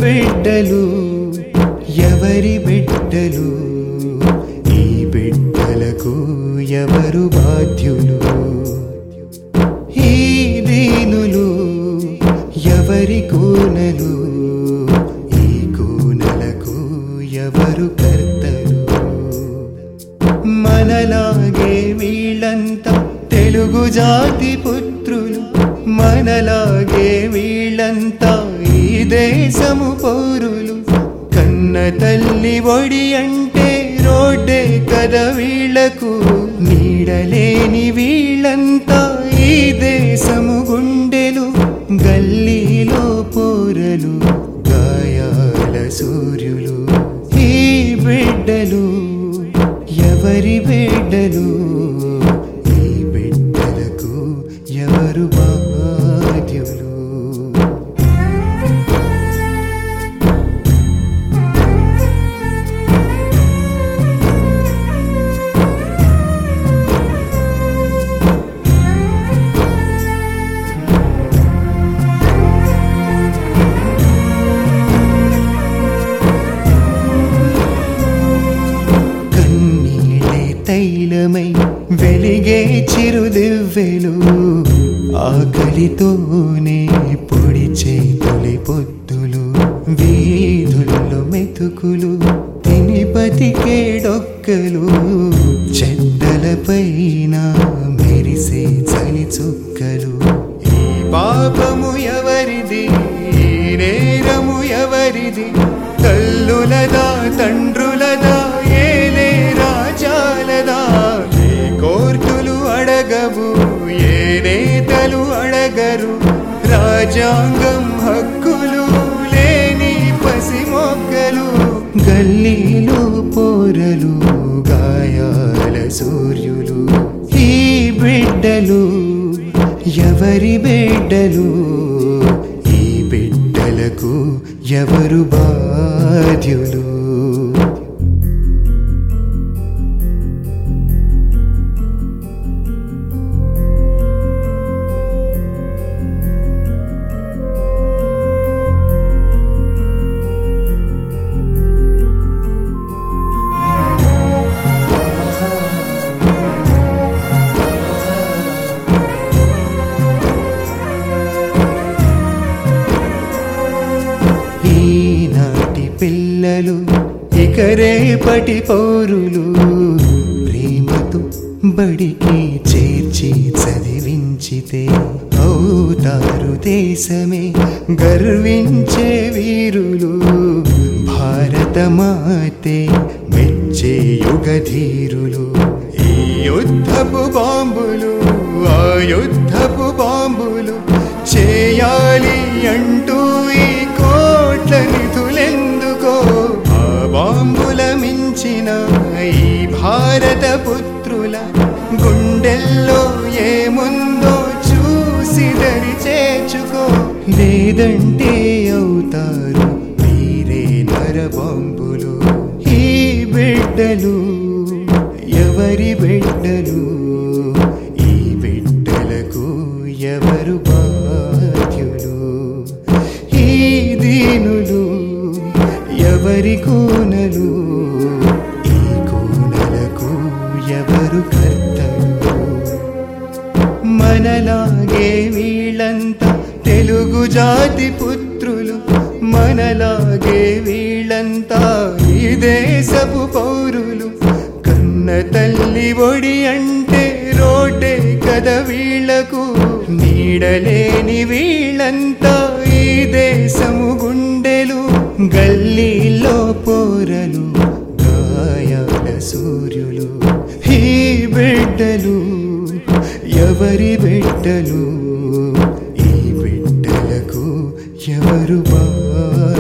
బిడ్డలు ఎవరి బిడ్డలు ఈ బిడ్డలకు ఎవరు బాధ్యులు ఈ దీనులు ఎవరి కూనలు ఈ కూనలకు ఎవరు కర్తలు మనలాగే వీళ్ళంతా తెలుగు జాతి పుత్రులు మనలాగే వీళ్ళంతా ఈ దేశము పౌరులు కన్న తల్లి ఒడి అంటే రోడ్డే కదా వీళ్లకు నీడలేని వీళ్ళంతా ఈ దేశము గుండెలు గల్లీలో పోరలు గాయాల సూర్యులు ఈ బిడ్డలు ఎవరి బిడ్డలు ఈ బిడ్డలకు ఎవరు బాధ్యులు కన్నీళ్ళే తైలమై వెలిగే చిరుదివ్వెలు ఆకలితోనే పొడిచే తొలి పొద్దులు వీధుల్లో మెతుకులు తిని బతికే డొక్కలు చెద్దలపైన మెరిసే చలి చుక్కలు ఈ పాపము ఎవరిది ఈ నేరము ఎవరిది తల్లులదా తండ్రులదా ఏలే రాజాలదా ఏ కోర్టులు అడగవు ఏ నేతలు అడగరు రాజ్యాంగం హక్కులు లేని పసి మొక్కలు గల్లీలో పోరలు గాయాల సూర్యులు ఈ బిడ్డలు ఎవరి బిడ్డలు ఈ బిడ్డలకు ఎవరు బాధ్యులు ఈనాటి పిల్లలు ఇక రేపటి పౌరులు ప్రేమతో బడికి చేర్చి చదివించితే అవుతారు దేశమే గర్వించే వీరులు భారత మాతే మెచ్చే యుగధీరులు ఈ యుద్ధపు బాంబులు ఆ యుద్ధపు బాంబులు చేయాలి అంటూ ఈ కోట్ల నిధులెందుకో ఆ బాంబుల మించిన ఈ భారత పుత్రుల గుండెల్లో ఏముందో చూసి దరి చేర్చుకో లేదంటే అవుతారు మీరే నరబాంబులు ఈ బిడ్డలు ఎవరి బిడ్డలు ఈ బిడ్డలకు ఎవరు బాధ్యులు ఈ దీనులు ఎవరి కూనలు ఈ కూనలకు ఎవరు కర్తలు మనలాగే వీళ్ళంతా తెలుగు జాతి పుత్రులు మనలాగే వీళ్ళంతా ఈ దేశపు పౌరులు కన్న తల్లి ఒడి అంటే రోడ్డే కదా వీళ్లకు నీడలేని వీళ్ళంతా ఈ దేశము గుండెలు గల్లీలో పోరలు గాయాల సూర్యులు ఈ బిడ్డలు ఎవరి బిడ్డలు ఈ బిడ్డలకు ఎవరు బా